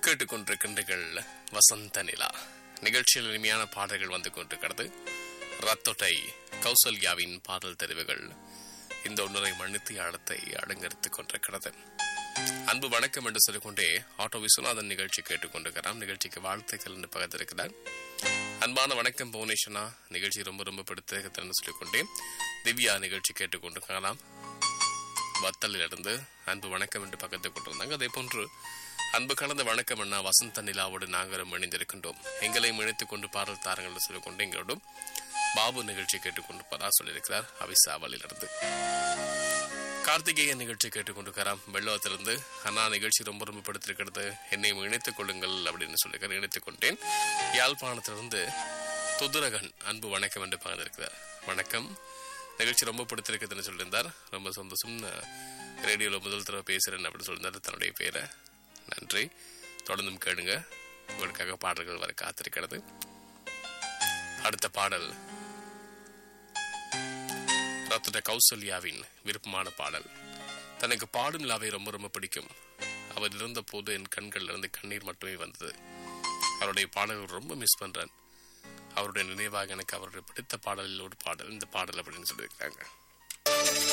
கேட்டுக்கொண்டிருக்கின்றீர்கள் வசந்த நிலா நிகழ்ச்சியில் இனிமையான பாடல்கள் வந்து கொண்டிருக்கிறது ரத்தொட்டை கௌசல்யாவின் பாடல் தெரிவுகள் இந்த ஒன்றை மன்னித்து அடத்தை அடங்கரித்துக் கொண்டிருக்கிறது அன்பு வணக்கம் என்று சொல்லிக்கொண்டே ஆட்டோ விஸ்வநாதன் நிகழ்ச்சி கேட்டுக்கொண்டிருக்கிறார் நிகழ்ச்சிக்கு வாழ்த்துக்கள் என்று பகிர்ந்திருக்கிறார் அன்பான வணக்கம் புவனேஸ்வரா நிகழ்ச்சி ரொம்ப ரொம்ப பிடித்திருக்கிறதுன்னு சொல்லிக்கொண்டே திவ்யா நிகழ்ச்சி கேட்டுக்கொண்டிருக்கலாம் வத்தலிலிருந்து அன்பு வணக்கம் என்று பக்கத்தில் கொண்டிருந்தாங்க அதே போன்று அன்பு கலந்த வணக்கம் அண்ணா வசந்த நிலாவோடு நாங்களும் இணைந்திருக்கின்றோம் எங்களையும் இணைத்துக் கொண்டு பாடல் தாரங்கள் என்று சொல்லிக்கொண்டு எங்களோடும் பாபு நிகழ்ச்சி கேட்டுக்கொண்டிருப்பதா சொல்லியிருக்கிறார் அவிசாவலிலிருந்து கார்த்திகேயன் நிகழ்ச்சி கேட்டுக்கொண்டிருக்கிறார் வெள்ளவத்திலிருந்து அண்ணா நிகழ்ச்சி ரொம்ப ரொம்ப பிடித்திருக்கிறது என்னையும் இணைத்துக் கொள்ளுங்கள் அப்படின்னு சொல்லியிருக்கார் இணைத்துக் கொண்டேன் யாழ்ப்பாணத்திலிருந்து துதுரகன் அன்பு வணக்கம் என்று பகிர்ந்திருக்கிறார் வணக்கம் நிகழ்ச்சி ரொம்ப பிடித்திருக்குதுன்னு சொல்லியிருந்தார் ரொம்ப சந்தோஷம் ரேடியோவில் முதல் தடவை பேசுகிறேன் அப்படின்னு சொல்லியிருந்தார் தன்னுடைய பேரை நன்றி தொடர்ந்தும் கேளுங்க உங்களுக்காக பாடல்கள் வர காத்திருக்கிறது அடுத்த பாடல் ரத்துட கௌசல்யாவின் விருப்பமான பாடல் தனக்கு பாடும் லாவை ரொம்ப ரொம்ப பிடிக்கும் அவர் இருந்த போது என் கண்கள்ல இருந்து கண்ணீர் மட்டுமே வந்தது அவருடைய பாடல்கள் ரொம்ப மிஸ் பண்றேன் அவருடைய நினைவாக எனக்கு அவருடைய பிடித்த பாடலில் ஒரு பாடல் இந்த பாடல் அப்படின்னு சொல்லியிருக்காங்க